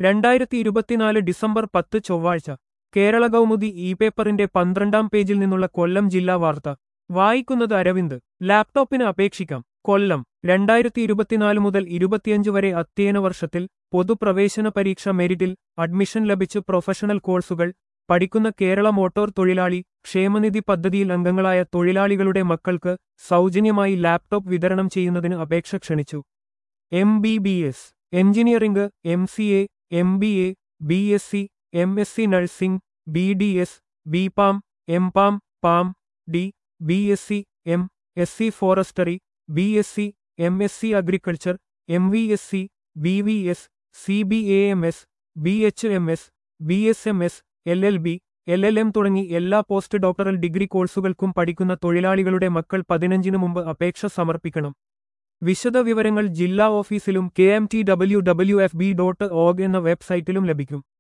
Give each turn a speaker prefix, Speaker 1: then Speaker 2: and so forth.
Speaker 1: രണ്ടായിരത്തി ഇരുപത്തിനാല് ഡിസംബർ പത്ത് ചൊവ്വാഴ്ച കേരള കൗമുദി ഇ പേപ്പറിന്റെ പന്ത്രണ്ടാം പേജിൽ നിന്നുള്ള കൊല്ലം ജില്ലാ വാർത്ത വായിക്കുന്നത് അരവിന്ദ് ലാപ്ടോപ്പിന് അപേക്ഷിക്കാം കൊല്ലം രണ്ടായിരത്തി ഇരുപത്തിനാല് മുതൽ ഇരുപത്തിയഞ്ച് വരെ അധ്യയന വർഷത്തിൽ പൊതുപ്രവേശന പരീക്ഷ മെരിറ്റിൽ അഡ്മിഷൻ ലഭിച്ച് പ്രൊഫഷണൽ കോഴ്സുകൾ പഠിക്കുന്ന കേരള മോട്ടോർ തൊഴിലാളി ക്ഷേമനിധി പദ്ധതിയിൽ അംഗങ്ങളായ തൊഴിലാളികളുടെ മക്കൾക്ക് സൗജന്യമായി ലാപ്ടോപ്പ് വിതരണം ചെയ്യുന്നതിന് അപേക്ഷ ക്ഷണിച്ചു M B B S engineering M C A M B A B S C M S C nursing B D S B pharm M pharm pharm D B S C M S C forestry B S C M S C agriculture M V S C B V S C B A M S B H M S B S M S L L B L L M തുടങ്ങി എല്ലാ post doctoral degree കോഴ്സുകൾക്കും പഠിക്കുന്ന തൊഴിലാളികളുടെ മക്കൾ പതിനഞ്ചിന് മുമ്പ് അപേക്ഷ സമർപ്പിക്കണം വിശദ വിവരങ്ങൾ ജില്ലാ ഓഫീസിലും K M T W W F B dot org എന്ന വെബ്സൈറ്റിലും ലഭിക്കും